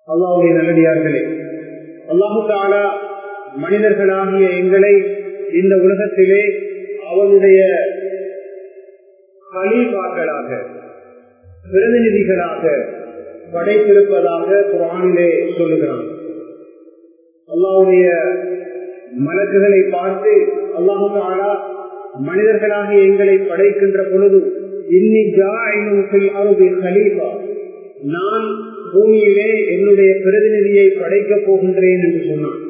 அல்லாவுடைய நல்லடியார்களே அல்லாஹு தாலா மனிதர்களாகிய எங்களை இந்த உலகத்திலே அவனுடைய கலீபாக்களாக பிரதிநிதிகளாக படைத்திருப்பதாக குரானிலே சொல்லுகிறான் அல்லாவுடைய மலக்குகளை பார்த்து அல்லாஹு தாலா மனிதர்களாகிய எங்களை படைக்கின்ற பொழுது இன்னி கலீபா நான் பூமியிலே என்னுடைய பிரதிநிதியை படைக்கப் போகின்றேன் என்று சொன்னான்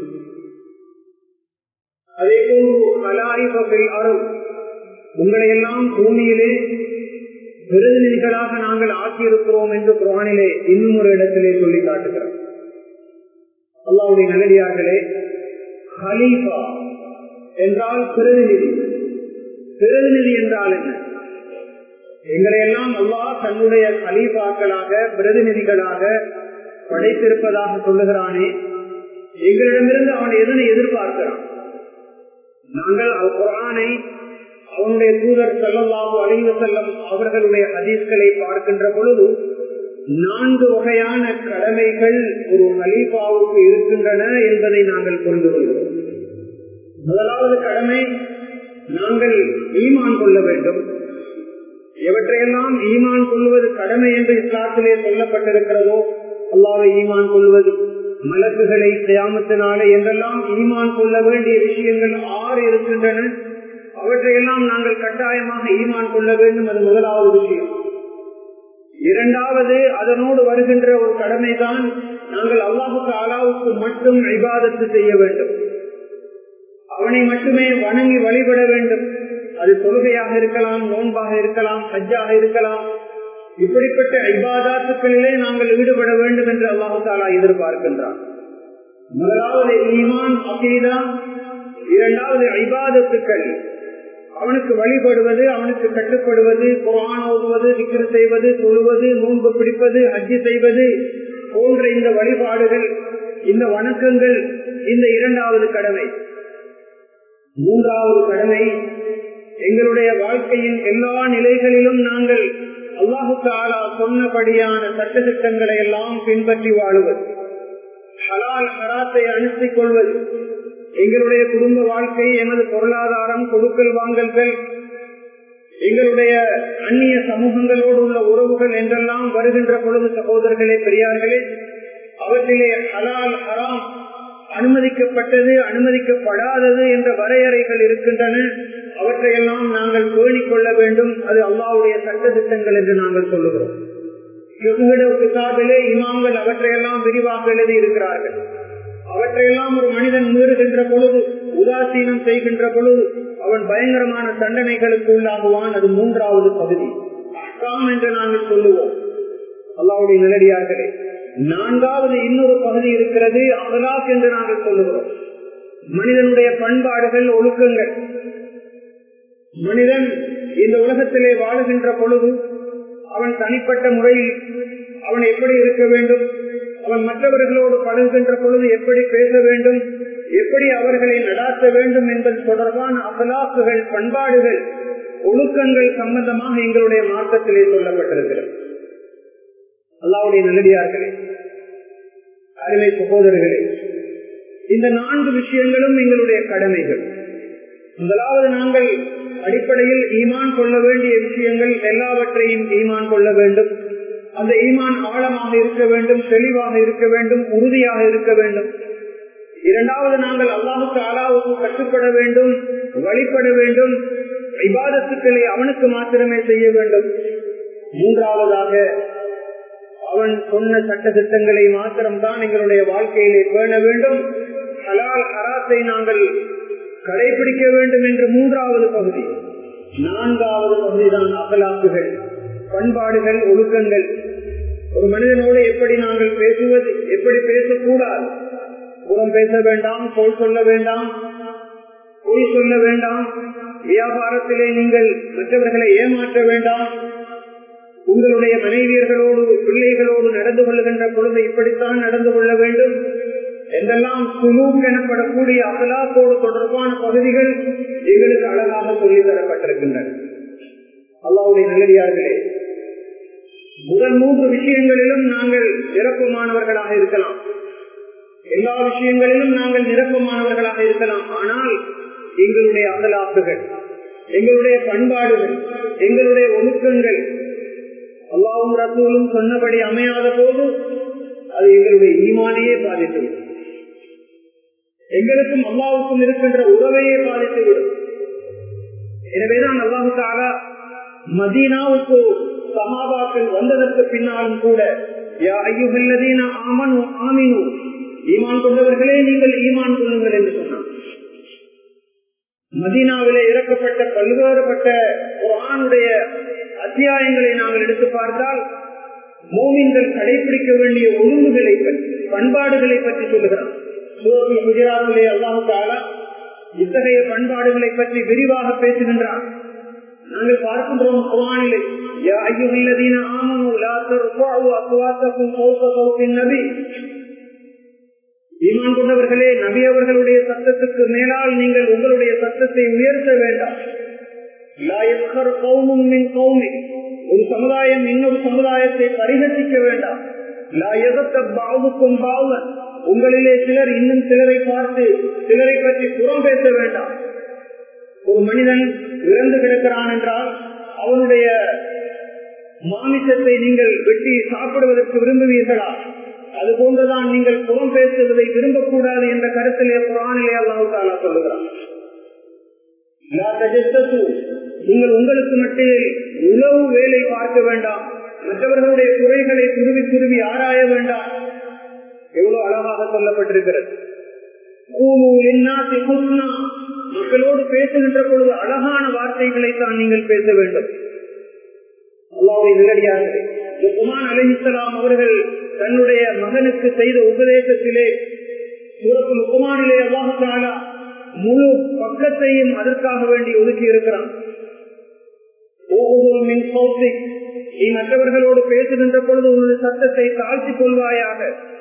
அதே போன்று கலாரிபை அருள் உங்களை எல்லாம் பூமியிலே பிரதிநிதிகளாக நாங்கள் ஆக்கியிருக்கிறோம் என்று குரானிலே இன்னும் ஒரு இடத்திலே சொல்லி காட்டுகிறோம் அல்லாவுடைய நல்லடியார்களே ஹலீஃபா என்றால் பிரதிநிதி பிரதிநிதி என்றால் என்ன எங்களை எல்லாம் அல்லாஹ் தன்னுடைய கலீஃபாக்களாக பிரதிநிதிகளாக படைத்திருப்பதாக சொல்லுகிறானே எங்களிடமிருந்து அவன் எதனை எதிர்பார்க்கிறான் நாங்கள் அவ் குரானை அவனுடைய தூதர் செல்லல்லாஹு அழிவு செல்லம் அவர்களுடைய ஹதீஸ்களை பார்க்கின்ற பொழுது நான்கு வகையான கடமைகள் ஒரு ஹலீஃபாவுக்கு இருக்கின்றன என்பதை நாங்கள் புரிந்து கொள்கிறோம் முதலாவது கடமை நாங்கள் ஈமான் கொள்ள வேண்டும் எவற்றையெல்லாம் ஈமான் கொள்வது கடமை என்று இஸ்லாத்திலே சொல்லப்பட்டிருக்கிறதோ அல்லாவை ஈமான் கொள்வது மலக்குகளை தியாமத்தினாலே என்றெல்லாம் ஈமான் கொள்ள வேண்டிய விஷயங்கள் ஆறு இருக்கின்றன அவற்றையெல்லாம் நாங்கள் கட்டாயமாக ஈமான் கொள்ள வேண்டும் அது முதலாவது விஷயம் இரண்டாவது அதனோடு வருகின்ற ஒரு கடமைதான் நாங்கள் அல்லாஹுக்கு அலாவுக்கு மட்டும் விவாதத்து செய்ய வேண்டும் அவனை மட்டுமே வணங்கி வழிபட வேண்டும் அது தொழுகையாக இருக்கலாம் நோன்பாக இருக்கலாம் ஹஜ்ஜாக இருக்கலாம் இப்படிப்பட்ட ஐபாதாத்துக்களிலே நாங்கள் ஈடுபட வேண்டும் என்று அல்லாஹு தாலா எதிர்பார்க்கின்றார் முதலாவது ஈமான் அகீதா இரண்டாவது ஐபாதத்துக்கள் அவனுக்கு வழிபடுவது அவனுக்கு கட்டுப்படுவது குரான் ஓதுவது விக்கிர செய்வது தொழுவது நோன்பு பிடிப்பது ஹஜ்ஜி செய்வது போன்ற இந்த வழிபாடுகள் இந்த வணக்கங்கள் இந்த இரண்டாவது கடமை மூன்றாவது கடமை எங்களுடைய வாழ்க்கையின் எல்லா நிலைகளிலும் நாங்கள் அல்லாஹு தாலா சொன்னபடியான சட்டத்திட்டங்களை எல்லாம் பின்பற்றி வாழுவது ஹலால் ஹராத்தை அனுப்பிக் கொள்வது எங்களுடைய குடும்ப வாழ்க்கை எமது பொருளாதாரம் கொடுக்கல் வாங்கல்கள் எங்களுடைய அந்நிய சமூகங்களோடு உள்ள உறவுகள் என்றெல்லாம் வருகின்ற பொழுது சகோதரர்களே பெரியார்களே அவற்றிலே ஹலால் ஹராம் அனுமதிக்கப்பட்டது அனுமதிக்கப்படாதது என்ற வரையறைகள் இருக்கின்றன அவற்றையெல்லாம் நாங்கள் பேணிக் கொள்ள வேண்டும் அது அல்லாவுடைய சட்ட திட்டங்கள் என்று நாங்கள் சொல்லுகிறோம் கிதாபிலே இமாம்கள் அவற்றையெல்லாம் விரிவாக எழுதி இருக்கிறார்கள் அவற்றையெல்லாம் ஒரு மனிதன் மீறுகின்ற பொழுது உதாசீனம் செய்கின்ற பொழுது அவன் பயங்கரமான தண்டனைகளுக்கு உள்ளாகுவான் அது மூன்றாவது பகுதி அஸ்லாம் என்று நாங்கள் சொல்லுவோம் அல்லாவுடைய நிலடியார்களே நான்காவது இன்னொரு பகுதி இருக்கிறது அகலாக் என்று நாங்கள் சொல்லுகிறோம் மனிதனுடைய பண்பாடுகள் ஒழுக்கங்கள் மனிதன் இந்த உலகத்திலே வாழுகின்ற பொழுது அவன் தனிப்பட்ட முறையில் அவன் எப்படி இருக்க வேண்டும் அவன் மற்றவர்களோடு பழகுகின்ற பொழுது எப்படி பேச வேண்டும் எப்படி அவர்களை நடாத்த வேண்டும் என்பது தொடர்பான அகலாக்குகள் பண்பாடுகள் ஒழுக்கங்கள் சம்பந்தமாக எங்களுடைய மார்க்கத்திலே சொல்லப்பட்டிருக்கிறது அல்லாவுடைய நல்லடியார்களே அருமை சகோதரர்களே இந்த நான்கு விஷயங்களும் எங்களுடைய கடமைகள் முதலாவது நாங்கள் அடிப்படையில் ஈமான் கொள்ள வேண்டிய விஷயங்கள் எல்லாவற்றையும் ஈமான் கொள்ள வேண்டும் அந்த ஈமான் ஆழமாக இருக்க வேண்டும் தெளிவாக இருக்க வேண்டும் உறுதியாக இருக்க வேண்டும் இரண்டாவது நாங்கள் அல்லாஹுக்கு அலாவுக்கு கட்டுப்பட வேண்டும் வழிபட வேண்டும் விவாதத்துக்களை அவனுக்கு மாத்திரமே செய்ய வேண்டும் மூன்றாவதாக அவன் சொன்ன சட்ட திட்டங்களை மாத்திரம்தான் எங்களுடைய வாழ்க்கையிலே பேண வேண்டும் ஹலால் ஹராத்தை நாங்கள் கடைபிடிக்க வேண்டும் என்று மூன்றாவது பகுதி நான்காவது பகுதிதான் அகலாக்குகள் பண்பாடுகள் ஒழுக்கங்கள் ஒரு மனிதனோடு எப்படி நாங்கள் பேசுவது எப்படி பேசக்கூடாது புறம் பேச வேண்டாம் போல் சொல்ல வேண்டாம் பொய் சொல்ல வேண்டாம் வியாபாரத்திலே நீங்கள் மற்றவர்களை ஏமாற்ற வேண்டாம் உங்களுடைய மனைவியர்களோடு பிள்ளைகளோடு நடந்து கொள்ளுகின்ற பொழுது இப்படித்தான் நடந்து கொள்ள வேண்டும் என்றெல்லாம் சுலூக் எனப்படக்கூடிய அகலாக்கோடு தொடர்பான பகுதிகள் எங்களுக்கு அழகாக சொல்லி தரப்பட்டிருக்கின்றன அல்லாவுடைய நல்லடியார்களே முதல் மூன்று விஷயங்களிலும் நாங்கள் நிரப்பமானவர்களாக இருக்கலாம் எல்லா விஷயங்களிலும் நாங்கள் நிரப்பமானவர்களாக இருக்கலாம் ஆனால் எங்களுடைய அகலாக்குகள் எங்களுடைய பண்பாடுகள் எங்களுடைய ஒழுக்கங்கள் அல்லாவும் ரசூலும் சொன்னபடி அமையாத போது அது எங்களுடைய ஈமானையே பாதித்துவிடும் எங்களுக்கும் அல்லாவுக்கும் இருக்கின்ற உறவையே பாதித்துவிடும் எனவேதான் அல்லாஹுக்காக மதீனாவுக்கு சமாபாக்கள் வந்ததற்கு பின்னாலும் கூட ஆமனு ஆமினு ஈமான் கொண்டவர்களே நீங்கள் ஈமான் கொள்ளுங்கள் என்று சொன்னார் மதீனாவிலே இறக்கப்பட்ட பல்வேறுபட்ட குரானுடைய அத்தியாயங்களை நாங்கள் எடுத்து பார்த்தால் மோமின்கள் கடைபிடிக்க வேண்டிய ஒழுங்குகளை பற்றி பண்பாடுகளை பற்றி சொல்லுகிறான் குஜராத்திலே அல்லாஹு தாலா இத்தகைய பண்பாடுகளை பற்றி விரிவாக பேசுகின்றார் நாங்கள் பார்க்கின்றோம் குரானிலே ஈமான் கொண்டவர்களே நபி அவர்களுடைய சத்தத்துக்கு மேலால் நீங்கள் உங்களுடைய சத்தத்தை உயர்த்த வேண்டாம் ஒரு சமுதாயம் இன்னொரு சமுதாயத்தை பரிகசிக்க வேண்டாம் பாவுக்கும் பாவன் உங்களிலே சிலர் இன்னும் சிலரை பார்த்து சிலரை பற்றி புறம் பேச வேண்டாம் ஒரு மனிதன் இறந்து கிடக்கிறான் என்றால் அவனுடைய மாமிசத்தை நீங்கள் வெட்டி சாப்பிடுவதற்கு விரும்புவீர்களா அது போன்றுதான் நீங்கள் புறம் பேசுவதை விரும்பக்கூடாது என்ற கருத்திலே புறானிலே அல்லாஹு தாலா சொல்லுகிறான் நீங்கள் உங்களுக்கு மட்டில் உணவு வேலை பார்க்க வேண்டாம் மற்றவர்களுடைய குறைகளை துருவி துருவி ஆராய வேண்டாம் எவ்வளவு அழகாக சொல்லப்பட்டிருக்கிறது மக்களோடு பேசுகின்ற பொழுது அழகான வார்த்தைகளை தான் நீங்கள் பேச வேண்டும் அல்லாவுடைய நிலடியார்களே குமான் அலிஹிசலாம் அவர்கள் தன்னுடைய மகனுக்கு செய்த உபதேசத்திலே சூரத்து முக்குமானிலே அல்லாஹாலா முழு பக்கத்தையும் அதற்காக வேண்டி ஒதுக்கி இருக்கிறான் நீ மற்றவர்களோடு பேசுகின்ற பொழுது உனது சத்தத்தை தாழ்த்திக் கொள்வாயாக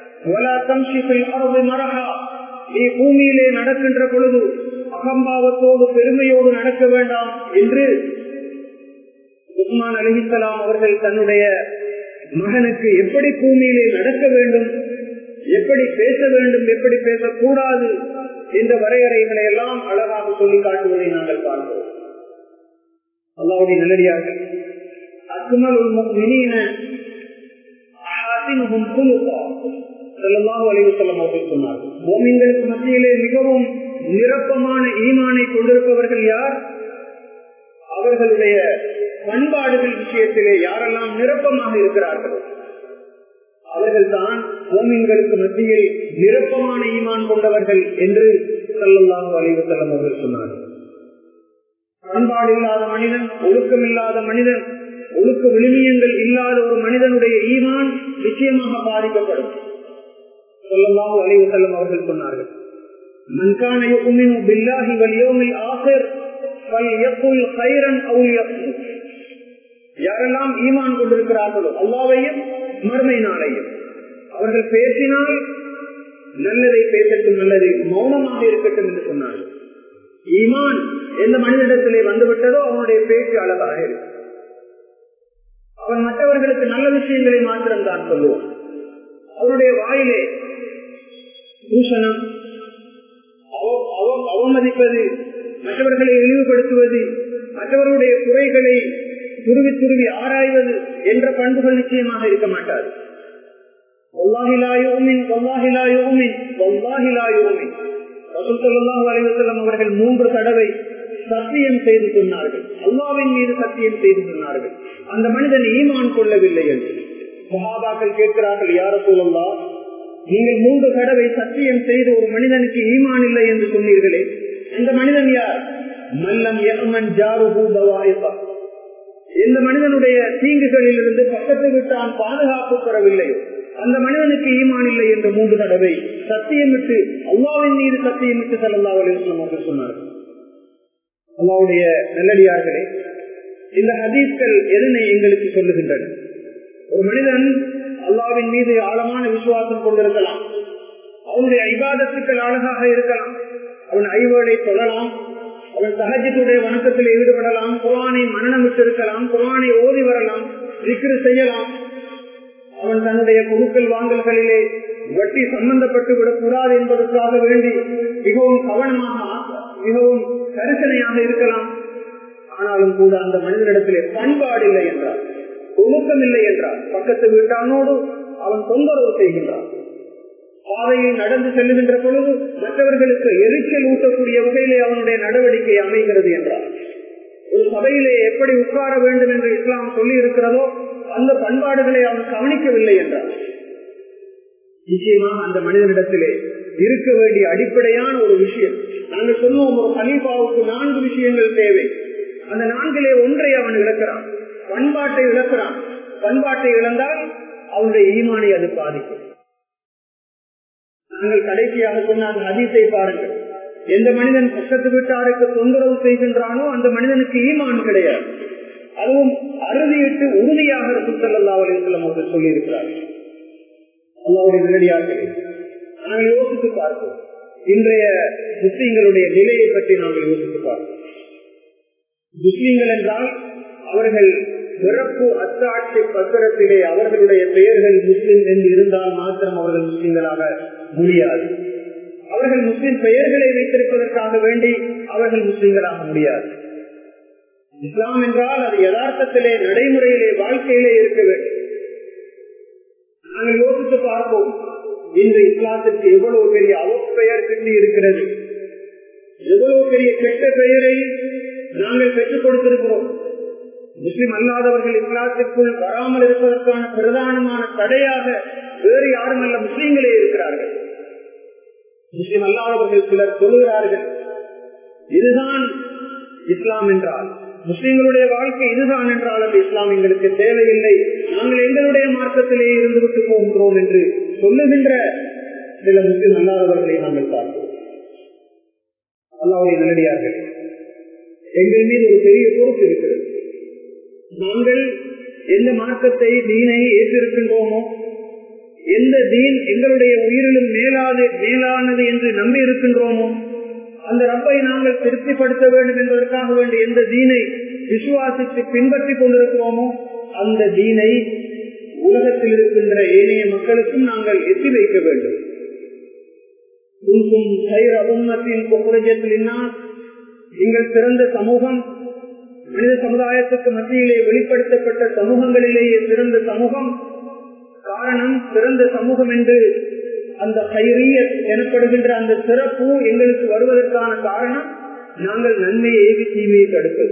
நீ பூமியிலே நடக்கின்ற பொழுது அகம்பாவத்தோடு பெருமையோடு நடக்க வேண்டாம் என்று உஸ்மான் அலிஹிசலாம் அவர்கள் தன்னுடைய மகனுக்கு எப்படி பூமியிலே நடக்க வேண்டும் எப்படி பேச வேண்டும் எப்படி பேசக்கூடாது என்ற வரையறைகளை எல்லாம் அழகாக சொல்லி காட்டுவதை நாங்கள் பார்க்கிறோம் அல்லாவுடைய நல்லடியார்கள் அக்மல் உள்மின மோமின்களுக்கு மத்தியிலே மிகவும் நிரப்பமான ஈமானை கொண்டிருப்பவர்கள் யார் அவர்களுடைய பண்பாடுகள் விஷயத்திலே யாரெல்லாம் நிரப்பமாக இருக்கிறார்களோ அவர்கள் தான் மோமின்களுக்கு மத்தியில் நிரப்பமான ஈமான் கொண்டவர்கள் என்று சல்லாஹு அலிவசல்லம் அவர்கள் சொன்னார்கள் பண்பாடு இல்லாத மனிதன் ஒழுக்கம் இல்லாத மனிதன் ஒழுக்க விழுமியங்கள் இல்லாத ஒரு மனிதனுடைய ஈமான் நிச்சயமாக பாதிக்கப்படும் சொல்லலாம் அலைவு செல்லம் அவர்கள் சொன்னார்கள் மன்கான பில்லாஹி வலியோமில் ஆசர் யாரெல்லாம் ஈமான் கொண்டிருக்கிறார்களோ அல்லாவையும் மறுமை நாளையும் அவர்கள் பேசினால் நல்லதை பேசட்டும் நல்லது மௌனமாக இருக்கட்டும் என்று சொன்னார்கள் ஈமான் எந்த மனிதனிடத்திலே வந்துவிட்டதோ அவனுடைய பேச்சு அழகாக இருக்கும் அவன் மற்றவர்களுக்கு நல்ல விஷயங்களை மாத்திரம் தான் சொல்லுவான் அவருடைய வாயிலே தூஷணம் அவமதிப்பது மற்றவர்களை இழிவுபடுத்துவது மற்றவருடைய குறைகளை துருவி துருவி ஆராய்வது என்ற பண்புகள் நிச்சயமாக இருக்க மாட்டாது அவர்கள் மூன்று தடவை சத்தியம் செய்து சொன்னார்கள் அல்லாவின் மீது சத்தியம் செய்து சொன்னார்கள் அந்த மனிதன் ஈமான் கொள்ளவில்லை என்று மகாபாக்கள் கேட்கிறார்கள் யார சொல்லா நீங்கள் மூன்று தடவை சத்தியம் செய்து ஒரு மனிதனுக்கு ஈமான் இல்லை என்று சொன்னீர்களே அந்த மனிதன் யார் மல்லம் யமன் ஜாருபூ பவாயப்பா எந்த மனிதனுடைய தீங்குகளில் இருந்து பக்கத்து விட்டான் பாதுகாப்பு பெறவில்லை அந்த மனிதனுக்கு ஈமான் இல்லை என்ற மூன்று தடவை சத்தியமிட்டு அல்லாவின் மீது சத்தியமிட்டு செல்லல்லா அவர்கள் சொன்னார்கள் அல்லாவுடைய நல்லடியார்களே இந்த ஹதீஸ்கள் எதனை எங்களுக்கு சொல்லுகின்றன ஒரு மனிதன் அல்லாவின் மீது ஆழமான விசுவாசம் கொண்டிருக்கலாம் அவனுடைய ஐபாதத்துக்கள் அழகாக இருக்கலாம் அவன் ஐவேளை சொல்லலாம் அவன் சகஜத்துடைய வணக்கத்தில் ஈடுபடலாம் குரானை மனநம் விட்டிருக்கலாம் குரானை ஓதி வரலாம் விக்கிரு செய்யலாம் அவன் தன்னுடைய பொருட்கள் வாங்கல்களிலே வட்டி சம்பந்தப்பட்டு விடக்கூடாது என்பதற்காக வேண்டி மிகவும் கவனமாக மிகவும் கரிசனையாக இருக்கலாம் ஆனாலும் கூட அந்த மனிதனிடத்திலே பண்பாடு இல்லை என்றார் ஒழுக்கம் இல்லை என்றார் பக்கத்து வீட்டானோடு அவன் தொந்தரவு செய்கின்றான் பாதையில் நடந்து செல்லுகின்ற பொழுது மற்றவர்களுக்கு எரிச்சல் ஊட்டக்கூடிய வகையிலே அவனுடைய நடவடிக்கை அமைகிறது என்றார் ஒரு சபையிலே எப்படி உட்கார வேண்டும் என்று இஸ்லாம் சொல்லி இருக்கிறதோ அந்த பண்பாடுகளை அவன் கவனிக்கவில்லை என்றார் நிச்சயமாக அந்த மனிதனிடத்திலே இருக்க வேண்டிய அடிப்படையான ஒரு விஷயம் நாங்கள் சொல்லுவோம் ஒரு ஹலீஃபாவுக்கு நான்கு விஷயங்கள் தேவை அந்த நான்கிலே ஒன்றை அவன் இழக்கிறான் பண்பாட்டை இழக்கிறான் பண்பாட்டை இழந்தால் அவனுடைய ஈமானை அது பாதிக்கும் நாங்கள் கடைசியாக சொன்ன அந்த ஹதீஸை பாருங்கள் எந்த மனிதன் பக்கத்து வீட்டாருக்கு தொந்தரவு செய்கின்றானோ அந்த மனிதனுக்கு ஈமான் கிடையாது அதுவும் அறுதியிட்டு உறுதியாக சுத்தல்லா அலிஸ்லம் அவர்கள் சொல்லி இருக்கிறார்கள் அல்லாவுடைய நேரடியார்களே நாங்கள் யோசித்து பார்ப்போம் இன்றைய முஸ்லீம்களுடைய நிலையை பற்றி நாங்கள் யோசித்து பார்ப்போம் முஸ்லீம்கள் என்றால் அவர்கள் பிறப்பு அத்தாட்சி பத்திரத்திலே அவர்களுடைய பெயர்கள் முஸ்லிம் என்று இருந்தால் மாத்திரம் அவர்கள் முஸ்லிம்களாக முடியாது அவர்கள் முஸ்லிம் பெயர்களை வைத்திருப்பதற்காக வேண்டி அவர்கள் முஸ்லிம்களாக முடியாது இஸ்லாம் என்றால் அது யதார்த்தத்திலே நடைமுறையிலே வாழ்க்கையிலே இருக்க வேண்டும் நாங்கள் யோசித்து பார்ப்போம் இன்று இஸ்லாத்திற்கு எவ்வளவு பெரிய அவப்பெயர் கிட்டி இருக்கிறது எவ்வளவு பெரிய கெட்ட பெயரை நாங்கள் பெற்றுக் கொடுத்திருக்கிறோம் முஸ்லிம் அல்லாதவர்கள் இஸ்லாத்திற்குள் வராமல் இருப்பதற்கான பிரதானமான தடையாக வேறு யாரும் அல்ல முஸ்லீம்களே இருக்கிறார்கள் முஸ்லிம் அல்லாதவர்கள் சிலர் சொல்லுகிறார்கள் இதுதான் இஸ்லாம் என்றால் முஸ்லிம்களுடைய வாழ்க்கை இதுதான் என்றால் அந்த இஸ்லாம் எங்களுக்கு தேவையில்லை நாங்கள் எங்களுடைய மார்க்கத்திலே இருந்து விட்டு போகின்றோம் என்று சொல்லுகின்ற சில முஸ்லிம் அல்லாதவர்களை நாங்கள் பார்ப்போம் அல்லாவுடைய நல்லடியார்கள் எங்கள் மீது ஒரு பெரிய பொறுப்பு இருக்கிறது நாங்கள் எந்த மார்க்கத்தை தீனை ஏற்றிருக்கின்றோமோ எந்த தீன் எங்களுடைய உயிரிலும் மேலாது மேலானது என்று நம்பி இருக்கின்றோமோ அந்த ரப்பை நாங்கள் திருப்திப்படுத்த வேண்டும் என்பதற்காக வேண்டிய எந்த தீனை விசுவாசித்து பின்பற்றி கொண்டிருக்கிறோமோ அந்த தீனை உலகத்தில் இருக்கின்ற ஏனைய மக்களுக்கும் நாங்கள் எத்தி வைக்க வேண்டும் நீங்கள் சிறந்த சமூகம் மனித சமுதாயத்துக்கு மத்தியிலே வெளிப்படுத்தப்பட்ட சமூகங்களிலேயே சிறந்த சமூகம் காரணம் சிறந்த சமூகம் என்று அந்த கைரிய எனப்படுகின்ற அந்த சிறப்பு எங்களுக்கு வருவதற்கான காரணம் நாங்கள் நன்மையை ஏவி தீமையை தடுப்பது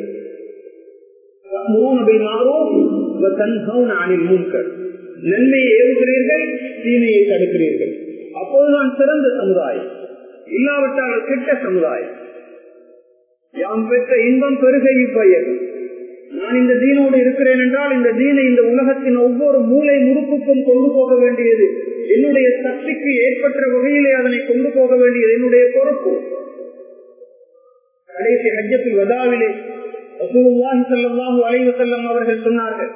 நன்மையை ஏவுகிறீர்கள் தீமையை தடுக்கிறீர்கள் அப்போதுதான் சிறந்த சமுதாயம் இல்லாவிட்டால் கெட்ட சமுதாயம் யாம் பெற்ற இன்பம் பெருகை இப்பயர் நான் இந்த தீனோடு இருக்கிறேன் என்றால் இந்த தீனை இந்த உலகத்தின் ஒவ்வொரு மூளை முறுப்புக்கும் கொண்டு போக வேண்டியது என்னுடைய சக்திக்கு ஏற்பட்ட வகையிலே அதனை கொண்டு போக வேண்டியது என்னுடைய பொறுப்பு கடைசி ஹஜ்ஜத்தில் வதாவிலே ரசூலுல்லாஹி ஸல்லல்லாஹு அலைஹி வஸல்லம் அவர்கள் சொன்னார்கள்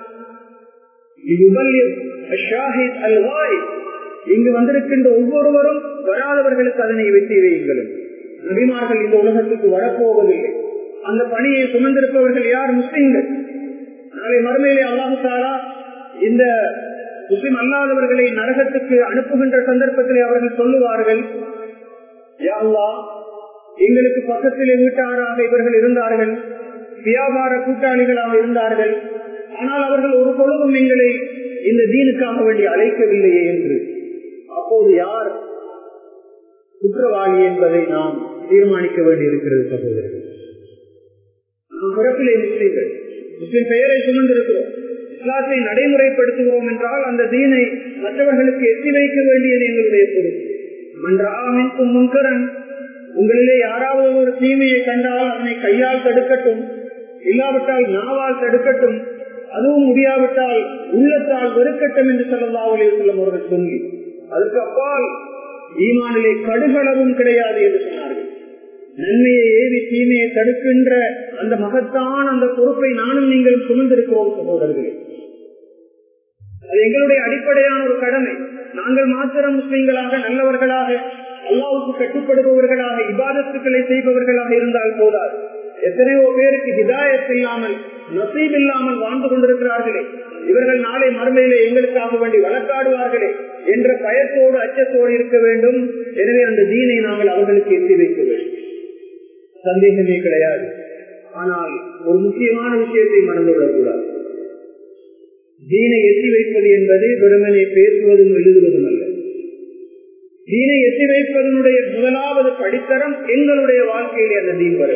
இங்கு வந்திருக்கின்ற ஒவ்வொருவரும் வராதவர்களுக்கு அதனை வெற்றி வையுங்களும் நபிமார்கள் இந்த உலகத்துக்கு வரப்போவதில்லை அந்த பணியை சுமந்திருப்பவர்கள் யார் முஸ்லிம்கள் நாளை மறுமையிலே அல்லாஹு தாரா இந்த முஸ்லிம் அல்லாதவர்களை நரகத்துக்கு அனுப்புகின்ற சந்தர்ப்பத்திலே அவர்கள் சொல்லுவார்கள் யாழ்லா எங்களுக்கு பக்கத்திலே வீட்டாராக இவர்கள் இருந்தார்கள் வியாபார கூட்டாளிகளாக இருந்தார்கள் ஆனால் அவர்கள் ஒரு பொழுதும் எங்களை இந்த தீனுக்காக வேண்டி அழைக்கவில்லையே என்று அப்போது யார் குற்றவாளி என்பதை நாம் தீர்மானிக்க வேண்டி இருக்கிறது சகோதரர்கள் நாம் பிறப்பிலே முஸ்லீம்கள் முஸ்லிம் பெயரை சுமந்திருக்கிறோம் இஸ்லாத்தை நடைமுறைப்படுத்துகிறோம் என்றால் அந்த தீனை மற்றவர்களுக்கு எத்தி வைக்க வேண்டியது எங்களுடைய பொறுப்பு மன்றாமின் முன்கரன் உங்களிலே யாராவது ஒரு தீமையை கண்டால் அதனை கையால் தடுக்கட்டும் இல்லாவிட்டால் நாவால் தடுக்கட்டும் அதுவும் முடியாவிட்டால் உள்ளத்தால் வெறுக்கட்டும் என்று சொல்லலாவலே சொல்லும் அவர்கள் சொல்லி அதற்கு அப்பால் ஈமானிலே கடுகளவும் கிடையாது என்று சொன்னார்கள் நன்மையை ஏவி தீமையை தடுக்கின்ற அந்த மகத்தான அந்த பொறுப்பை நானும் நீங்கள் சுமந்திருக்கிறோம் சகோதரர்களே அது எங்களுடைய அடிப்படையான ஒரு கடமை நாங்கள் மாத்திரம் முஸ்லிம்களாக நல்லவர்களாக அல்லாவுக்கு கட்டுப்படுபவர்களாக இபாதத்துக்களை செய்பவர்களாக இருந்தால் போதாது எத்தனையோ பேருக்கு ஹிதாயத் இல்லாமல் நசீப் இல்லாமல் வாழ்ந்து கொண்டிருக்கிறார்களே இவர்கள் நாளை மறுமையிலே எங்களுக்காக வேண்டி வழக்காடுவார்களே என்ற பயத்தோடு அச்சத்தோடு இருக்க வேண்டும் எனவே அந்த தீனை நாங்கள் அவர்களுக்கு எத்தி வைக்க வேண்டும் சந்தேகமே கிடையாது ஆனால் ஒரு முக்கியமான விஷயத்தை மறந்து விடக்கூடாது தீனை எத்தி வைப்பது என்பது வெறுமனை பேசுவதும் எழுதுவதும் அல்ல தீனை எத்தி வைப்பதனுடைய முதலாவது படித்தரம் எங்களுடைய வாழ்க்கையிலே அந்த தீன் வர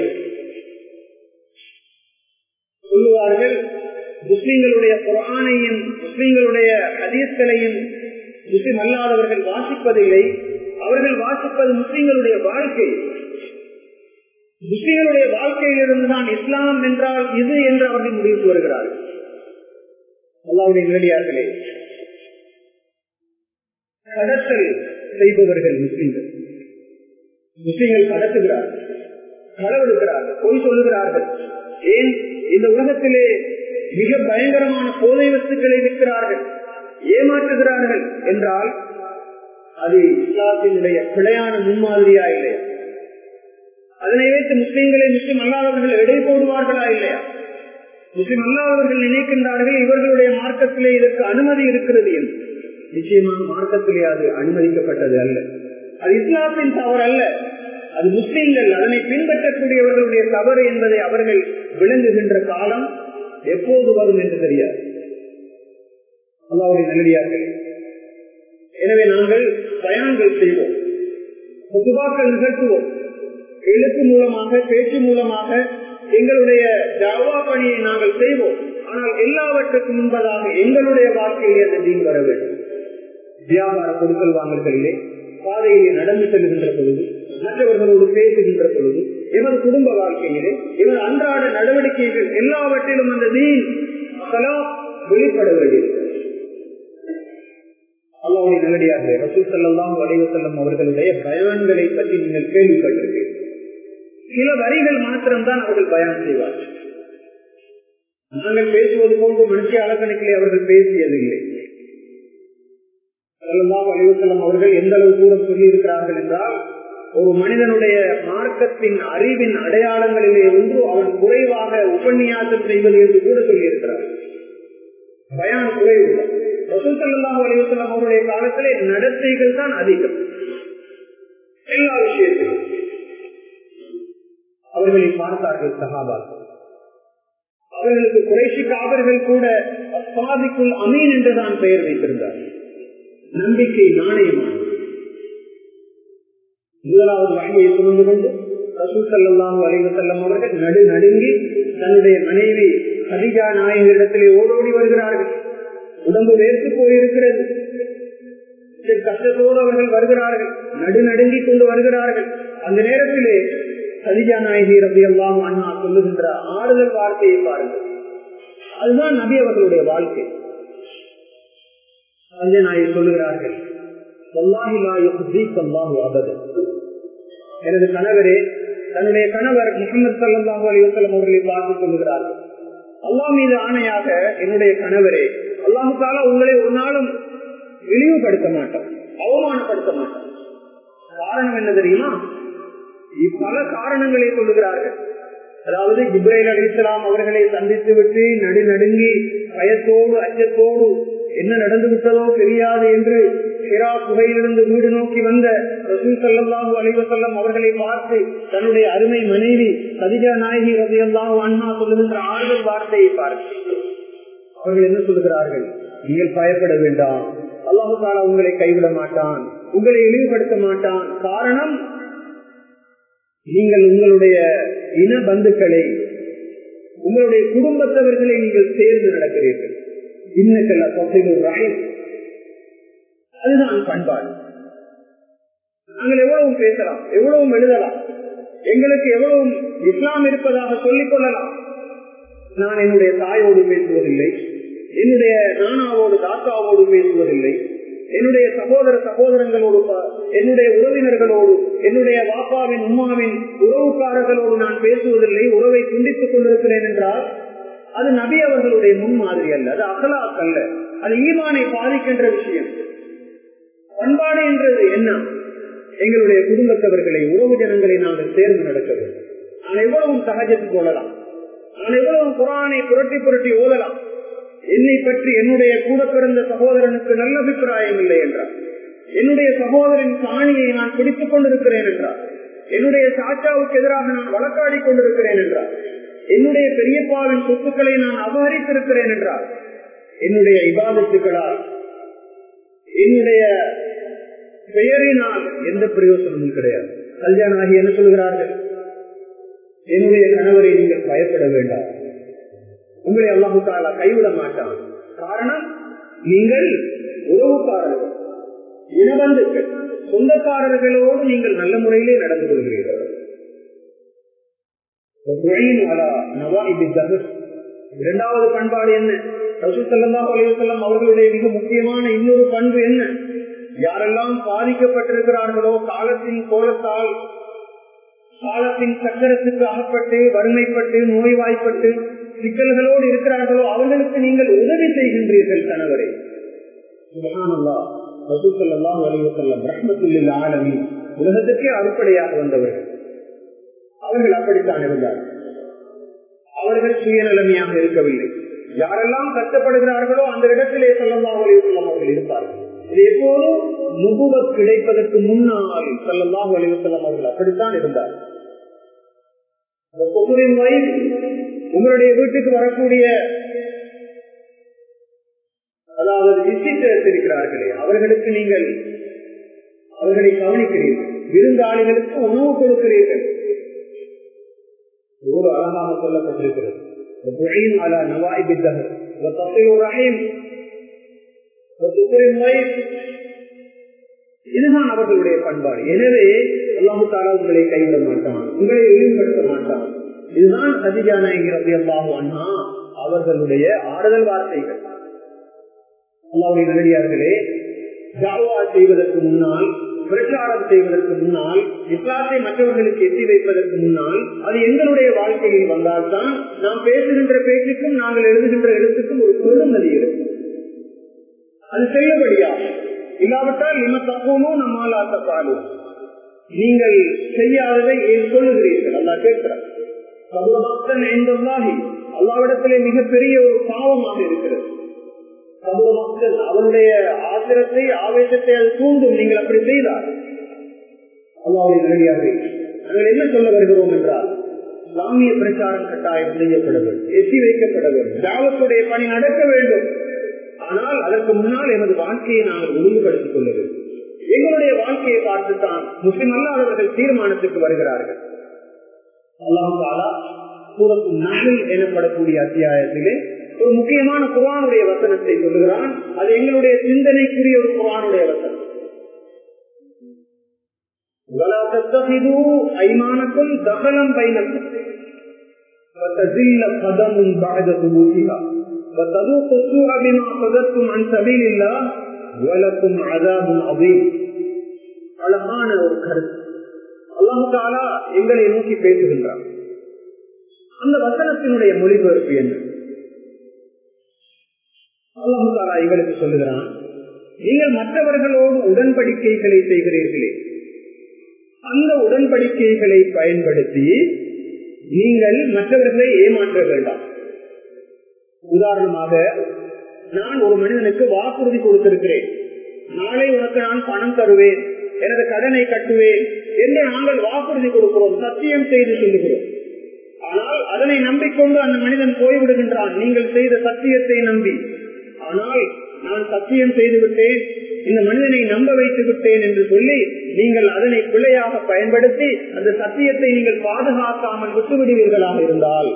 சொல்லுவார்கள் முஸ்லிம்களுடைய குரானையும் முஸ்லிம்களுடைய ஹதீஸ்களையும் முஸ்லிம் அல்லாதவர்கள் வாசிப்பதில்லை அவர்கள் வாசிப்பது முஸ்லிம்களுடைய வாழ்க்கை முஸ்லிம்களுடைய வாழ்க்கையில் இருந்துதான் இஸ்லாம் என்றால் இது என்று அவர்கள் முடிவுக்கு வருகிறார்கள் அல்லாவுடைய நேரடியார்களே கடத்தல் செய்பவர்கள் முஸ்லிம்கள் முஸ்லிம்கள் கடத்துகிறார்கள் களவெடுக்கிறார்கள் பொய் சொல்லுகிறார்கள் ஏன் இந்த உலகத்திலே மிக பயங்கரமான போதை வஸ்துக்களை விற்கிறார்கள் ஏமாற்றுகிறார்கள் என்றால் அது இஸ்லாத்தினுடைய பிழையான முன்மாதிரியா இல்லையா அதனை வைத்து முஸ்லிம்களை முஸ்லிம் அல்லாதவர்கள் எடை போடுவார்களா இல்லையா முஸ்லிம் அல்லாதவர்கள் நினைக்கின்றார்கள் இவர்களுடைய மார்க்கத்திலே இதற்கு அனுமதி இருக்கிறது என்று நிச்சயமாக மார்க்கத்திலே அது அனுமதிக்கப்பட்டது அல்ல அது இஸ்லாத்தின் தவறு அல்ல அது முஸ்லிம்கள் அதனை பின்பற்றக்கூடியவர்களுடைய தவறு என்பதை அவர்கள் விளங்குகின்ற காலம் எப்போது வரும் என்று தெரியாது அல்லாவுடைய நல்லடியார்கள் எனவே நாங்கள் பயான்கள் செய்வோம் பொதுவாக்கள் நிகழ்த்துவோம் எழுத்து மூலமாக பேச்சு மூலமாக எங்களுடைய ஜாவா பணியை நாங்கள் செய்வோம் ஆனால் எல்லாவற்றுக்கும் முன்பதாக எங்களுடைய வாழ்க்கையிலே அந்த தீன் வர வேண்டும் வியாபார பொருட்கள் வாங்கல்களிலே பாதையிலே நடந்து செல்கின்ற பொழுது மற்றவர்களோடு பேசுகின்ற பொழுது இவர் குடும்ப வாழ்க்கையிலே இவர் அன்றாட நடவடிக்கைகள் எல்லாவற்றிலும் அந்த தீன் வெளிப்பட வேண்டியிருக்கிறது அல்லாவுடைய நல்லடியாக ரசூல் செல்லாம் வடிவ செல்லும் அவர்களுடைய பயான்களை பற்றி நீங்கள் கேள்விப்பட்டிருக்கீர்கள் சில வரிகள் மாத்திரம்தான் அவர்கள் பயன் செய்வார்கள் நாங்கள் பேசுவது போன்று மனுஷ அலக்கணக்கிலே அவர்கள் பேசியதில்லை அலிவசல்லம் அவர்கள் எந்த அளவு தூரம் சொல்லி இருக்கிறார்கள் என்றால் ஒரு மனிதனுடைய மார்க்கத்தின் அறிவின் அடையாளங்களிலே ஒன்று அவன் குறைவாக உபன்யாசம் செய்வது என்று கூட சொல்லி இருக்கிறார் பயான் குறைவு ரசூசல்லாம் அலிவசல்லம் அவருடைய காலத்திலே நடத்தைகள் தான் அதிகம் எல்லா விஷயத்திலும் அவர்களை பார்த்தார்கள் சகாபாக்கள் அவர்களுக்கு குறைசி காவர்கள் கூட அப்பாதிக்குள் அமீன் என்றுதான் பெயர் வைத்திருந்தார் நம்பிக்கை நாணயமான முதலாவது வகையை சுமந்து கொண்டு ரசூல் சல்லாஹூ அலைவ செல்லம் அவர்கள் நடு நடுங்கி தன்னுடைய மனைவி ஹதிஜா நாயகரிடத்திலே ஓடோடி வருகிறார்கள் உடம்பு வேர்த்து போயிருக்கிறது கஷ்டத்தோடு அவர்கள் வருகிறார்கள் நடு நடுங்கி கொண்டு வருகிறார்கள் அந்த நேரத்திலே ஹதிஜா நாயகி ரபி எல்லாம் அண்ணா சொல்லுகின்ற ஆறுதல் வார்த்தையை பாருங்கள் அதுதான் நபி அவர்களுடைய வாழ்க்கை சஞ்சய நாயகி சொல்லுகிறார்கள் எனது கணவரே தன்னுடைய கணவர் முகமது சல்லாஹூ அலிவசலம் அவர்களை பார்த்து சொல்லுகிறார்கள் அல்லா மீது ஆணையாக என்னுடைய கணவரே அல்லாஹு தாலா உங்களை ஒரு நாளும் இழிவுபடுத்த மாட்டோம் அவமானப்படுத்த மாட்டோம் காரணம் என்ன தெரியுமா பல காரணங்களை சொல்லுகிறார்கள் அதாவது இப்ராஹிம் அலி இஸ்லாம் அவர்களை சந்தித்து விட்டு நடு நடுங்கி பயத்தோடு அச்சத்தோடு என்ன நடந்து விட்டதோ தெரியாது என்று ஹிரா குகையிலிருந்து வீடு நோக்கி வந்த ரசூல் சல்லாஹூ அலிவசல்லம் அவர்களை பார்த்து தன்னுடைய அருமை மனைவி கதிஜா நாயகி ரபியல்லாஹு அண்ணா சொல்லுகின்ற ஆறுதல் வார்த்தையை பார்த்து அவர்கள் என்ன சொல்லுகிறார்கள் நீங்கள் பயப்பட வேண்டாம் அல்லாஹு தாலா உங்களை கைவிட மாட்டான் உங்களை இழிவுபடுத்த மாட்டான் காரணம் நீங்கள் உங்களுடைய இன பந்துக்களை உங்களுடைய குடும்பத்தவர்களை நீங்கள் சேர்ந்து நடக்கிறீர்கள் இன்னக்கல்ல தொகையில் ராயம் அதுதான் பண்பாடு நாங்கள் எவ்வளவும் பேசலாம் எவ்வளவும் எழுதலாம் எங்களுக்கு எவ்வளவும் இஸ்லாம் இருப்பதாக சொல்லிக் கொள்ளலாம் நான் என்னுடைய தாயோடு பேசுவதில்லை என்னுடைய நானாவோடு தாத்தாவோடு பேசுவதில்லை என்னுடைய சகோதர சகோதரங்களோடு என்னுடைய உறவினர்களோடு என்னுடைய பாப்பாவின் உமாவின் உறவுக்காரர்களோடு நான் பேசுவதில்லை உறவை துண்டித்துக் கொண்டிருக்கிறேன் என்றால் அது நபி அவர்களுடைய முன்மாதிரி அல்ல அது அகலாக் அல்ல அது ஈமானை பாதிக்கின்ற விஷயம் பண்பாடு என்றது என்ன எங்களுடைய குடும்பத்தவர்களை உறவு ஜனங்களை நாங்கள் சேர்ந்து நடக்க வேண்டும் நான் எவ்வளவும் சகஜத்து கொள்ளலாம் நான் எவ்வளவு குரானை புரட்டி புரட்டி ஓதலாம் என்னை பற்றி என்னுடைய கூட பிறந்த சகோதரனுக்கு நல்ல அபிப்பிராயம் இல்லை என்றார் என்னுடைய சகோதரின் காணியை நான் பிடித்துக் கொண்டிருக்கிறேன் என்றார் என்னுடைய சாச்சாவுக்கு எதிராக நான் வழக்காடி கொண்டிருக்கிறேன் என்றார் என்னுடைய பெரியப்பாவின் சொத்துக்களை நான் அபகரித்திருக்கிறேன் என்றார் என்னுடைய இபாதத்துக்களால் என்னுடைய பெயரினால் எந்த பிரயோசனமும் கிடையாது கல்யாணம் ஆகி என்ன சொல்கிறார்கள் என்னுடைய கணவரை நீங்கள் பயப்பட வேண்டாம் உங்களை அல்லாஹு தாலா கைவிட மாட்டான் காரணம் நீங்கள் உறவுக்காரர்கள் இனபந்துக்கள் சொந்தக்காரர்களோடு நீங்கள் நல்ல முறையிலே நடந்து கொள்கிறீர்கள் இரண்டாவது பண்பாடு என்ன செல்லம் அவர்களுடைய மிக முக்கியமான இன்னொரு பண்பு என்ன யாரெல்லாம் பாதிக்கப்பட்டிருக்கிறார்களோ காலத்தின் கோலத்தால் காலத்தின் சக்கரத்துக்கு அகப்பட்டு வறுமைப்பட்டு நோய்வாய்ப்பட்டு சிக்கல்களோடு இருக்கிறார்களோ அவர்களுக்கு நீங்கள் உதவி செய்கின்றீர்கள் கணவரை உலகத்துக்கே அறுப்படையாக வந்தவர்கள் அவர்கள் அப்படித்தான் இருந்தார்கள் அவர்கள் சுயநலமையாக இருக்கவில்லை யாரெல்லாம் கஷ்டப்படுகிறார்களோ அந்த இடத்திலே செல்லலாம் அவர்கள் இருப்பார்கள் இது எப்போதும் முகுவ கிடைப்பதற்கு முன்னால் செல்லலாம் செல்லம் அவர்கள் அப்படித்தான் இருந்தார் உங்களுடைய வீட்டுக்கு வரக்கூடிய அதாவது விசிட்டர்ஸ் இருக்கிறார்களே அவர்களுக்கு நீங்கள் அவர்களை கவனிக்கிறீர்கள் விருந்தாளிகளுக்கு உணவு கொடுக்கிறீர்கள் ஒரு அழகாக சொல்லப்பட்டிருக்கிறது இதுதான் அவர்களுடைய பண்பாடு எனவே அல்லாஹு தாலா உங்களை கைவிட மாட்டான் உங்களை இழிவுபடுத்த மாட்டான் இதுதான் சதிஜானங்கிறது அல்லாஹு அண்ணா அவர்களுடைய ஆறுதல் வார்த்தைகள் அல்லாவுடைய நல்லடியார்களே ஜாவா செய்வதற்கு முன்னால் பிரச்சாரம் செய்வதற்கு முன்னால் இஸ்லாத்தை மற்றவர்களுக்கு எட்டி வைப்பதற்கு முன்னால் அது எங்களுடைய வாழ்க்கையில் வந்தால்தான் நாம் பேசுகின்ற பேச்சுக்கும் நாங்கள் எழுதுகின்ற எழுத்துக்கும் ஒரு பெருமதி இருக்கும் அது செல்லுபடியாகும் இல்லாவிட்டால் நம்ம தப்போமோ நம்மால் ஆசப்பாலும் நீங்கள் செய்யாததை ஏன் சொல்லுகிறீர்கள் அல்லா கேட்கிறார் அல்லாவிடத்திலே மிகப்பெரிய ஒரு பாவமாக இருக்கிறது சமூக மக்கள் அவருடைய ஆசிரத்தை ஆவேசத்தை அது தூண்டும் நீங்கள் அப்படி செய்தார் அல்லாவுடைய நிலையாக நாங்கள் என்ன சொல்ல வருகிறோம் என்றால் இஸ்லாமிய பிரச்சாரம் கட்டாயம் செய்யப்பட வேண்டும் எட்டி வைக்கப்பட வேண்டும் தாவத்துடைய பணி நடக்க வேண்டும் ஆனால் அதற்கு முன்னால் எமது வாழ்க்கையை நாங்கள் ஒழுங்குபடுத்திக் கொள்ள வேண்டும் எங்களுடைய வாழ்க்கையை பார்த்துத்தான் முஸ்லிம் அல்லாதவர்கள் தீர்மானத்துக்கு வருகிறார்கள் அல்லாஹாலா சூரத்து நகல் எனப்படக்கூடிய அத்தியாயத்திலே ஒரு முக்கியமான குரானுடைய வசனத்தை சொல்லுகிறான் அது எங்களுடைய சிந்தனைக்குரிய ஒரு குரானுடைய வசனம் ஐமானக்கும் தகலம் பைனக்கும் وتزل قدم بعد ثبوتها وتذوق السوء بما صددتم عن سبيل الله ولكم عذاب عظيم அழகான ஒரு கருத்து அல்லாஹு தாலா எங்களை நோக்கி பேசுகின்றார் அந்த வசனத்தினுடைய மொழிபெயர்ப்பு என்ன அல்லாஹு தாலா எங்களுக்கு சொல்லுகிறான் நீங்கள் மற்றவர்களோடு உடன்படிக்கைகளை செய்கிறீர்களே அந்த உடன்படிக்கைகளை பயன்படுத்தி நீங்கள் மற்றவர்களை ஏமாற்ற வேண்டாம் உதாரணமாக நான் ஒரு மனிதனுக்கு வாக்குறுதி கொடுத்திருக்கிறேன் நாளை உனக்கு நான் பணம் தருவேன் எனது கடனை கட்டுவேன் என்று நாங்கள் வாக்குறுதி கொடுக்கிறோம் சத்தியம் செய்து சொல்லுகிறோம் ஆனால் அதனை நம்பிக்கொண்டு அந்த மனிதன் போய்விடுகின்றான் நீங்கள் செய்த சத்தியத்தை நம்பி ஆனால் நான் சத்தியம் செய்து விட்டேன் இந்த மனிதனை நம்ப வைத்து விட்டேன் என்று சொல்லி நீங்கள் அதனை பிள்ளையாக பயன்படுத்தி அந்த சத்தியத்தை நீங்கள் பாதுகாக்காமல் விட்டுவிடுவீர்களாக இருந்தால்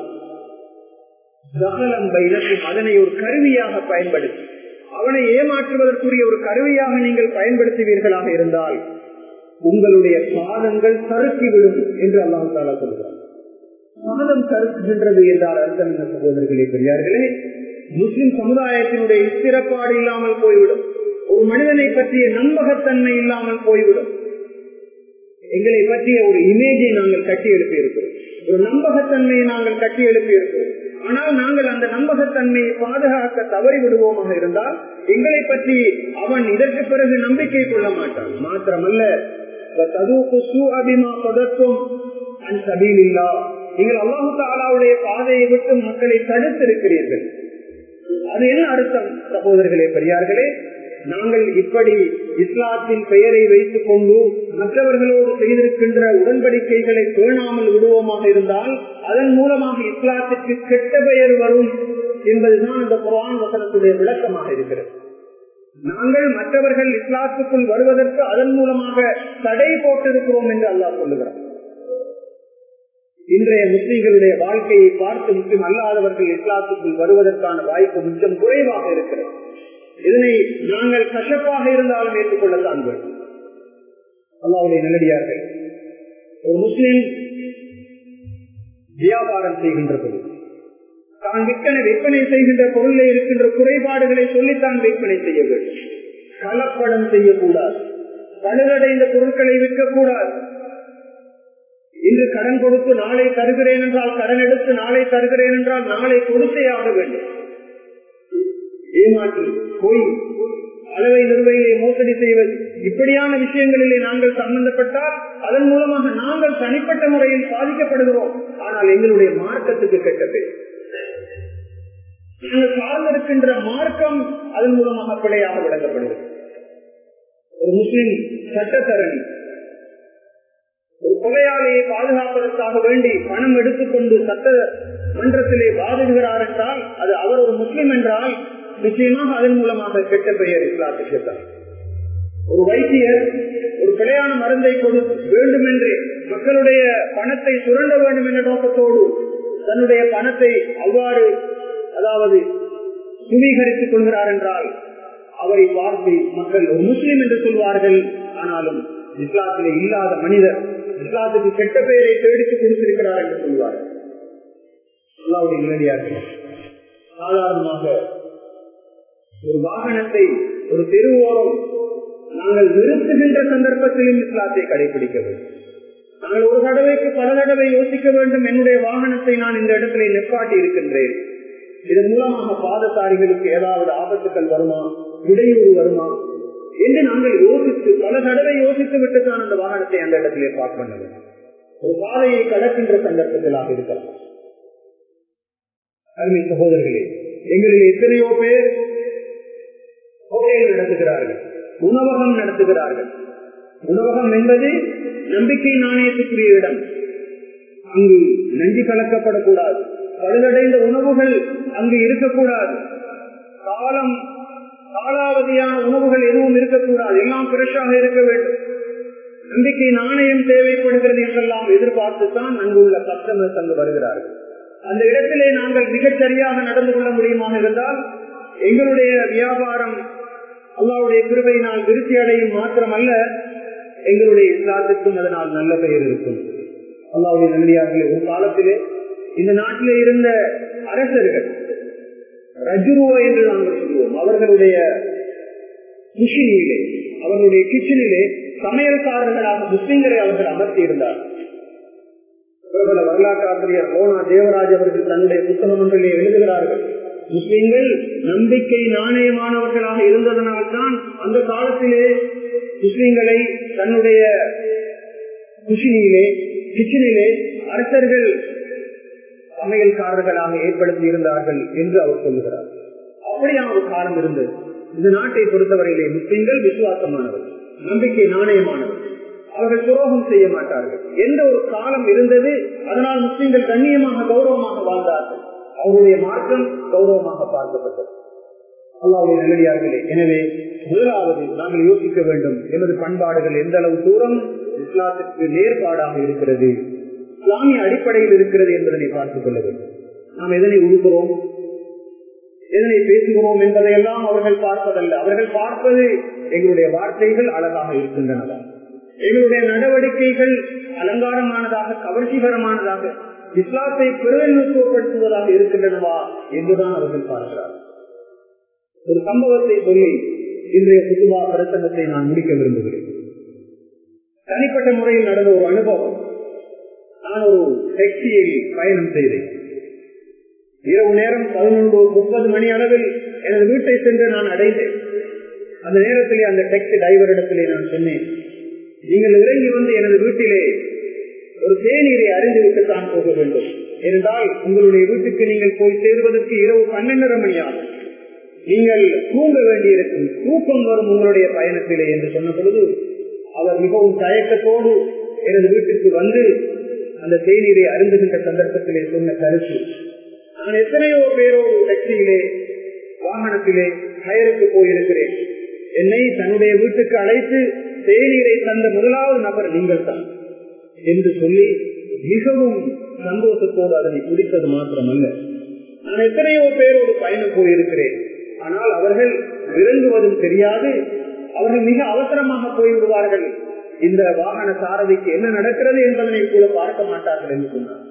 அதனை ஒரு கருவியாக பயன்படுத்தி அவனை ஏமாற்றுவதற்குரிய ஒரு கருவியாக நீங்கள் பயன்படுத்துவீர்களாக இருந்தால் உங்களுடைய பாதங்கள் சறுக்கிவிடும் என்று அல்லாஹ் தாலா சொல்கிறார் பாதம் சறுக்குகின்றது என்றால் அர்த்தம் என்ன சகோதரர்களே பெரியார்களே முஸ்லிம் சமுதாயத்தினுடைய ஸ்திரப்பாடு இல்லாமல் போய்விடும் ஒரு மனிதனை பற்றிய நம்பகத்தன்மை இல்லாமல் போய்விடும் எங்களை பற்றிய ஒரு இமேஜை நாங்கள் கட்டி எழுப்பி இருக்கிறோம் ஒரு நம்பகத்தன்மையை நாங்கள் கட்டி எழுப்பி இருக்கிறோம் ஆனால் நாங்கள் அந்த நம்பகத்தன்மையை பாதுகாக்க தவறி விடுவோமாக இருந்தால் எங்களை பற்றி அவன் இதற்கு பிறகு நம்பிக்கை கொள்ள மாட்டான் மாத்திரமல்ல நீங்கள் அல்லாஹு தாலாவுடைய பாதையை விட்டு மக்களை தடுத்திருக்கிறீர்கள் அது என்ன அர்த்தம் சகோதரர்களே பெரியார்களே நாங்கள் இப்படி இஸ்லாத்தின் பெயரை வைத்துக் கொண்டு மற்றவர்களோடு செய்திருக்கின்ற உடன்படிக்கைகளை பேணாமல் விடுவோமாக இருந்தால் அதன் மூலமாக இஸ்லாத்திற்கு கெட்ட பெயர் வரும் என்பதுதான் அந்த குரான் வசனத்துடைய விளக்கமாக இருக்கிறது நாங்கள் மற்றவர்கள் இஸ்லாத்துக்குள் வருவதற்கு அதன் மூலமாக தடை போட்டிருக்கிறோம் என்று அல்லாஹ் சொல்லுகிறார் இன்றைய முஸ்லிம்களுடைய வாழ்க்கையை பார்த்து முஸ்லிம் அல்லாதவர்கள் இஸ்லாத்துக்குள் வருவதற்கான வாய்ப்பு மிச்சம் குறைவாக இருக்கிறது இதனை நாங்கள் கசப்பாக இருந்தாலும் ஏற்றுக்கொள்ளத்தான் வேண்டும் அல்லாவுடைய நல்லடியார்கள் ஒரு முஸ்லிம் வியாபாரம் செய்கின்ற பொழுது தான் விற்பனை விற்பனை செய்கின்ற பொருளில் இருக்கின்ற குறைபாடுகளை சொல்லித்தான் விற்பனை செய்ய வேண்டும் கலப்படம் செய்யக்கூடாது பழுதடைந்த பொருட்களை விற்கக்கூடாது இன்று கடன் கொடுத்து நாளை தருகிறேன் என்றால் கடன் எடுத்து நாளை தருகிறேன் என்றால் நாளை கொடுத்தே ஆக வேண்டும் ஏமாற்றி பொய் அளவை நிர்வையை மோசடி செய்வது இப்படியான விஷயங்களிலே நாங்கள் சம்பந்தப்பட்டால் அதன் மூலமாக நாங்கள் தனிப்பட்ட முறையில் பாதிக்கப்படுகிறோம் ஆனால் எங்களுடைய மார்க்கத்துக்கு கெட்ட பேர் நாங்கள் சார்ந்திருக்கின்ற மார்க்கம் அதன் மூலமாக பிழையாக விளங்கப்படுகிறது ஒரு முஸ்லிம் சட்டத்தரணி ஒரு கொலையாளியை பாதுகாப்பதற்காக வேண்டி பணம் எடுத்துக்கொண்டு சட்ட மன்றத்திலே வாதிடுகிறார் என்றால் அது அவர் ஒரு முஸ்லிம் என்றால் நிச்சயமாக அதன் மூலமாக கெட்ட பெயர் இஸ்லாத்துக்கு தான் ஒரு வைத்தியர் ஒரு பிழையான மருந்தை கொடு வேண்டும் என்று மக்களுடைய பணத்தை சுரண்ட வேண்டும் என்ற நோக்கத்தோடு தன்னுடைய பணத்தை அவ்வாறு அதாவது சுவீகரித்துக் கொள்கிறார் என்றால் அவரை பார்த்து மக்கள் ஒரு முஸ்லிம் என்று சொல்வார்கள் ஆனாலும் இஸ்லாத்திலே இல்லாத மனிதர் இஸ்லாத்துக்கு கெட்ட பெயரை தேடித்து கொடுத்திருக்கிறார் என்று சொல்வார்கள் அல்லாவுடைய நேரடியார்கள் சாதாரணமாக ஒரு வாகனத்தை ஒரு தெருவோரம் நாங்கள் நிறுத்துகின்ற சந்தர்ப்பத்திலும் இஸ்லாத்தை கடைபிடிக்க வேண்டும் நாங்கள் ஒரு தடவைக்கு பல தடவை யோசிக்க வேண்டும் என்னுடைய வாகனத்தை நான் இந்த இடத்துல நிற்பாட்டி இருக்கின்றேன் இதன் மூலமாக பாதசாரிகளுக்கு ஏதாவது ஆபத்துக்கள் வருமா இடையூறு வருமா என்று நாங்கள் யோசித்து பல தடவை யோசித்து விட்டுதான் அந்த வாகனத்தை அந்த இடத்திலே பார்க்க வேண்டும் ஒரு பாதையை கடக்கின்ற சந்தர்ப்பத்திலாக இருக்கலாம் அருமை சகோதரர்களே எங்களில் எத்தனையோ பேர் ஹோட்டல் நடத்துகிறார்கள் உணவகம் நடத்துகிறார்கள் உணவகம் என்பது நம்பிக்கை நாணயத்துக்குரிய இடம் அங்கு நஞ்சு கலக்கப்படக்கூடாது பழுதடைந்த உணவுகள் அங்கு இருக்கக்கூடாது காலம் காலாவதியான உணவுகள் எதுவும் இருக்கக்கூடாது எல்லாம் ஃப்ரெஷ்ஷாக இருக்க வேண்டும் நம்பிக்கை நாணயம் தேவைப்படுகிறது என்றெல்லாம் எதிர்பார்த்துத்தான் அங்குள்ள கஸ்டமர்ஸ் அங்கு வருகிறார்கள் அந்த இடத்திலே நாங்கள் மிகச் சரியாக நடந்து கொள்ள முடியுமாக இருந்தால் எங்களுடைய வியாபாரம் அல்லாவுடைய கிருபையினால் விருத்தி அடையும் மாத்திரமல்ல எங்களுடைய இஸ்லாத்திற்கும் அதனால் நல்ல பெயர் இருக்கும் அல்லாவுடைய நன்றியார்களே ஒரு காலத்திலே இந்த நாட்டிலே இருந்த அரசர்கள் ரஜுருவோ என்று நாங்கள் சொல்லுவோம் அவர்களுடைய குஷினிலே அவர்களுடைய கிச்சனிலே சமையல்காரர்களாக முஸ்லிம்களை அவர்கள் அமர்த்தி இருந்தார் பிரபல வரலாற்று ஆசிரியர் மோனா தேவராஜ் அவர்கள் தன்னுடைய புத்தகம் ஒன்றிலே எழுதுகிறார்கள் முஸ்லிம்கள் நம்பிக்கை நாணயமானவர்களாக இருந்ததனால்தான் அந்த காலத்திலே முஸ்லிம்களை தன்னுடைய குஷினியிலே கிச்சனிலே அரசர்கள் சமையல்காரர்களாக ஏற்படுத்தி இருந்தார்கள் என்று அவர் சொல்லுகிறார் அப்படியான ஒரு காலம் இருந்தது இந்த நாட்டை பொறுத்தவரையிலே முஸ்லிம்கள் விசுவாசமானவர்கள் நம்பிக்கை நாணயமானவர்கள் அவர்கள் துரோகம் செய்ய மாட்டார்கள் எந்த ஒரு காலம் இருந்தது அதனால் முஸ்லிம்கள் கண்ணியமாக கௌரவமாக வாழ்ந்தார்கள் அவருடைய மாற்றம் கௌரவமாக பார்க்கப்பட்டது அல்லாவுடைய நல்லடியார்களே எனவே முதலாவது நாங்கள் யோசிக்க வேண்டும் எமது பண்பாடுகள் எந்த அளவு தூரம் இஸ்லாத்திற்கு நேர்பாடாக இருக்கிறது இஸ்லாமிய அடிப்படையில் இருக்கிறது என்பதனை பார்த்துக் கொள்ள வேண்டும் நாம் எதனை உடுக்கிறோம் எதனை பேசுகிறோம் என்பதையெல்லாம் அவர்கள் பார்ப்பதல்ல அவர்கள் பார்ப்பது எங்களுடைய வார்த்தைகள் அழகாக இருக்கின்றனவா எங்களுடைய நடவடிக்கைகள் அலங்காரமானதாக கவர்ச்சிகரமானதாக இஸ்லாத்தை பிரதிநிதித்துவப்படுத்துவதாக இருக்கின்றனவா என்றுதான் அவர்கள் பார்க்கிறார் ஒரு சம்பவத்தை சொல்லி இன்றைய புதுவா பிரசங்கத்தை நான் முடிக்க விரும்புகிறேன் தனிப்பட்ட முறையில் நடந்த ஒரு அனுபவம் நான் ஒரு டாக்ஸியில் பயணம் செய்தேன் இரவு நேரம் பதினொன்று முப்பது மணி அளவில் எனது வீட்டை சென்று நான் அடைந்தேன் அந்த நேரத்திலே அந்த டாக்ஸி டிரைவரிடத்திலே நான் சொன்னேன் நீங்கள் இறங்கி வந்து எனது வீட்டிலே ஒரு தேநீரை அறிந்து விட்டுத்தான் போக வேண்டும் என்றால் உங்களுடைய வீட்டுக்கு நீங்கள் போய் சேருவதற்கு இரவு பன்னெண்டரை மணி ஆகும் நீங்கள் தூங்க வேண்டியிருக்கும் தூக்கம் வரும் உங்களுடைய பயணத்திலே என்று சொன்ன பொழுது அவர் மிகவும் தயக்கத்தோடு எனது வீட்டுக்கு வந்து அந்த தேநீரை அருந்துகின்ற சந்தர்ப்பத்திலே சொன்ன கருத்து நான் எத்தனையோ பேரோடு டாக்ஸியிலே வாகனத்திலே ஹயருக்கு போயிருக்கிறேன் என்னை தன்னுடைய வீட்டுக்கு அழைத்து தேநீரை தந்த முதலாவது நபர் நீங்கள் தான் என்று சொல்லி மிகவும் சந்தோஷத்தோடு அதனை குடித்தது மாத்திரமல்ல நான் எத்தனையோ பேரோடு பயணம் போயிருக்கிறேன் ஆனால் அவர்கள் விரும்புவதும் தெரியாது அவர்கள் மிக அவசரமாக போய்விடுவார்கள் இந்த வாகன சாரதிக்கு என்ன நடக்கிறது என்பதனை கூட பார்க்க மாட்டார்கள் என்று சொன்னார்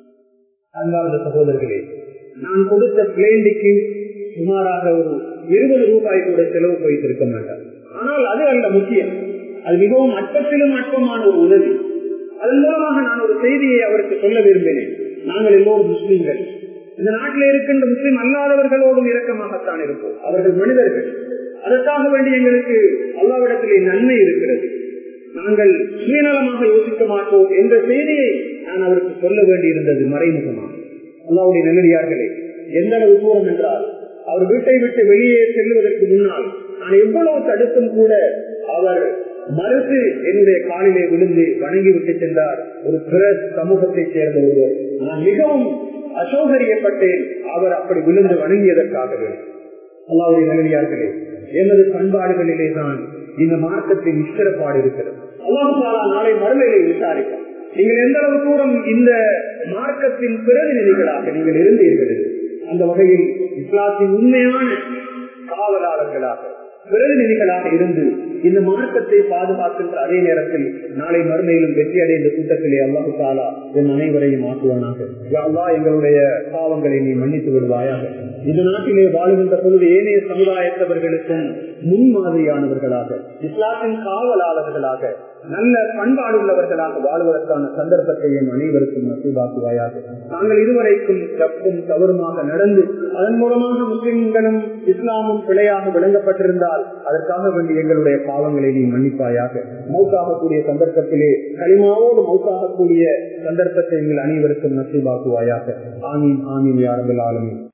அன்பார்ந்த சகோதரர்களே நான் கொடுத்த பிளேண்டிக்கு சுமாராக ஒரு இருபது ரூபாய் கூட செலவு போய்த்திருக்க மாட்டார் ஆனால் அது அல்ல முக்கியம் அது மிகவும் அற்பத்திலும் அற்பமான ஒரு உதவி அதன் மூலமாக நான் ஒரு செய்தியை அவருக்கு சொல்ல விரும்பினேன் நாங்கள் எல்லோரும் முஸ்லீம்கள் இந்த நாட்டில் இருக்கின்ற முஸ்லீம் அல்லாதவர்களோடும் இரக்கமாகத்தான் இருப்போம் அவர்கள் மனிதர்கள் அதற்காக வேண்டி எங்களுக்கு அல்லாவிடத்திலே நன்மை இருக்கிறது நாங்கள் சுயநலமாக யோசிக்க மாட்டோம் என்ற செய்தியை நான் அவருக்கு சொல்ல வேண்டியிருந்தது மறைமுகமாக அல்லாவுடைய நல்லடியார்களே எந்த அளவு தூரம் என்றால் அவர் வீட்டை விட்டு வெளியே செல்வதற்கு முன்னால் நான் எவ்வளவு தடுத்தும் கூட அவர் மறுத்து என்னுடைய காலிலே விழுந்து வணங்கி விட்டு சென்றார் ஒரு பிற சமூகத்தைச் சேர்ந்த ஒருவர் நான் மிகவும் அசௌகரியப்பட்டேன் அவர் அப்படி விழுந்து வணங்கியதற்காகவே அல்லாவுடைய நல்லடியார்களே எனது பண்பாடுகளிலே தான் இந்த மார்க்கத்தின் நிஷ்கரப்பாடு இருக்கிறது அல்லாஹாலா நாளை மறுமையிலே விசாரிக்க நீங்கள் எந்த அளவு தூரம் இந்த மார்க்கத்தின் பிரதிநிதிகளாக நீங்கள் இருந்தீர்கள் அந்த வகையில் இஸ்லாத்தின் உண்மையான காவலாளர்களாக பிரதிநிதிகளாக இருந்து இந்த மார்க்கத்தை பாதுகாக்கின்ற அதே நேரத்தில் நாளை மறுமையிலும் வெற்றி அடைந்த கூட்டத்திலே அல்லாஹு தாலா என் அனைவரையும் ஆக்குவானாக அல்லா எங்களுடைய பாவங்களை நீ மன்னித்து விடுவாயாக இந்த நாட்டிலே வாழுகின்ற பொழுது ஏனைய சமுதாயத்தவர்களுக்கும் முன்மாதிரியானவர்களாக இஸ்லாத்தின் காவலாளர்களாக நல்ல பண்பாடுள்ளவர்களாக வாழ்வதற்கான சந்தர்ப்பத்தை என் அனைவருக்கும் நசூபாக்குவாயாக நாங்கள் இதுவரைக்கும் தப்பும் தவறுமாக நடந்து அதன் மூலமாக முஸ்லிம்களும் இஸ்லாமும் பிழையாக விளங்கப்பட்டிருந்தால் அதற்காக வேண்டி எங்களுடைய பாவங்களை நீ மன்னிப்பாயாக மௌத்தாகக்கூடிய சந்தர்ப்பத்திலே களிமாவோடு மௌத்தாகக்கூடிய சந்தர்ப்பத்தை எங்கள் அனைவருக்கும் நசீபாக்குவாயாக ஆமீன் ஆமீன் யாரங்கள் ஆளுமே